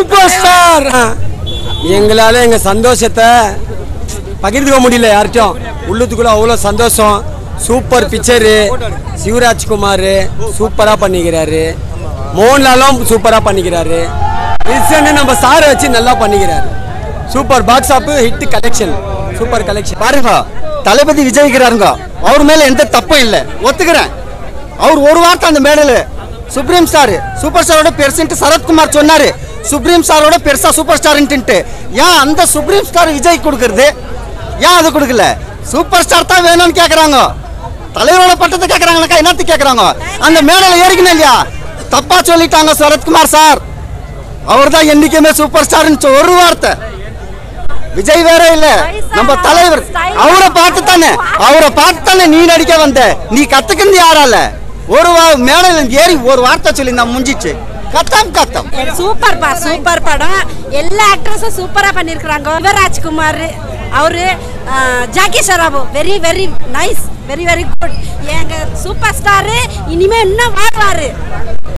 super star எங்களால எங்க சந்தோஷத்தை பகிர்ந்துக்க முடியல யார்கிட்டயும் உள்ளத்துக்குள்ள அவ்வளோ சந்தோஷம் சூப்பர் பிக்சரு சிவராஜ்குமார் சூப்பராக பண்ணிக்கிறாரு மோகன்லாலும் சூப்பராக பண்ணிக்கிறாரு ரிசன் நம்ம சாரை வச்சு நல்லா பண்ணிக்கிறாரு super box office hit collection super collection பாருங்க தளபதி விஜய்க்கிறாருங்க அவர் மேல எந்த தப்பும் இல்லை ஒத்துக்கிறேன் அவர் ஒரு வார்த்தை அந்த மேடையில் சுப்ரீம் ஸ்டார் சூப்பர் ஸ்டாரோட பெருசுன்ட்டு சரத்குமார் சொன்னாரு சுப்ரீம் ஸ்டாரோட பெருசா சூப்பர் ஸ்டார்ன்ட்டு ஏன் அந்த சுப்ரீம் ஸ்டார் விஜய் கொடுக்கறது ஏன் அது கொடுக்கல சூப்பர் ஸ்டார் தான் வேணும்னு கேக்குறாங்க தலைவரோட பட்டத்தை கேக்குறாங்கனாக்கா என்னத்துக்கு கேக்குறாங்க அந்த மேடையில் ஏறிக்கணும் இல்லையா தப்பா சொல்லிட்டாங்க சரத்குமார் சார் அவர் தான் என்னைக்குமே சூப்பர் ஸ்டார்னு ஒரு வார்த்தை விஜய் வேற இல்ல நம்ம தலைவர் அவரை பார்த்து தானே அவரை பார்த்து தானே நீ நடிக்க வந்த நீ கத்துக்கிறது யாரால ஒரு வா- மேடையில இருந்து ஏறி ஒரு வார்த்தை சொல்லி நான் முடிஞ்சிச்சு கத்தம் கத்தம் சூப்பர் பா சூப்பர் படம் எல்லா ஆக்ட்ரஸும் சூப்பரா பண்ணிருக்காங்க சிவராஜ்குமார் அவரு ah, Jackie Shroff very very nice very very good எங்க சூப்பர் ஸ்டாரு இனிமே இன்னும் வாழ்வாரு